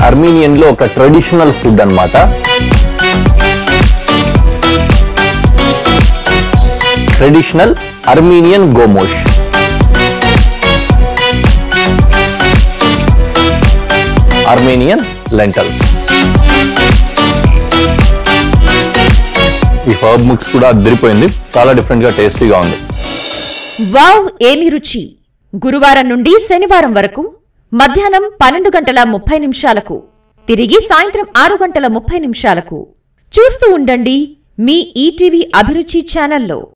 అర్మీనియన్ లో ఒక traditional food అన్నమాట ట్రెడిషనల్ అర్మీనియన్ గోమోష్ అర్మేనియన్ లెంటల్ ఈ హర్బ్ మిక్స్ కూడా అదిరిపోయింది చాలా డిఫరెంట్ గా టేస్టీగా ఉంది వావ్ ఏమి రుచి గురువారం నుండి శనివారం వరకు మధ్యాహ్నం పన్నెండు గంటల ముప్పై నిమిషాలకు తిరిగి సాయంత్రం ఆరు గంటల ముప్పై నిమిషాలకు చూస్తూ ఉండండి మీ ఈటీవీ అభిరుచి ఛానల్లో